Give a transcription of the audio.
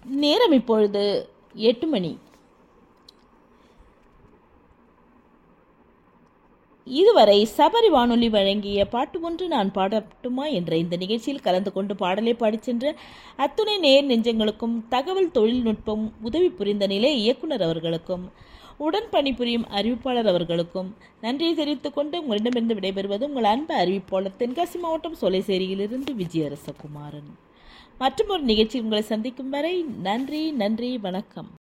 நேரம் இப்பொழுது எட்டு மணி இதுவரை சபரி வானொலி வழங்கிய பாட்டு ஒன்று நான் பாடட்டுமா என்ற இந்த நிகழ்ச்சியில் கலந்து கொண்டு பாடலை பாடிச் சென்ற அத்துணை நேர் நெஞ்சங்களுக்கும் தகவல் தொழில்நுட்பம் உதவி புரிந்த நிலைய இயக்குனர் அவர்களுக்கும் உடன் பணிபுரியும் அறிவிப்பாளர் அவர்களுக்கும் நன்றியை தெரிவித்துக் கொண்டு உங்களிடமிருந்து விடைபெறுவது உங்கள் அன்பு அறிவிப்பாளர் தென்காசி மாவட்டம் சோலைசேரியிலிருந்து விஜயரசகுமாரன் மற்றும் ஒரு நிகழ்ச்சி உங்களை சந்திக்கும் வரை நன்றி நன்றி வணக்கம்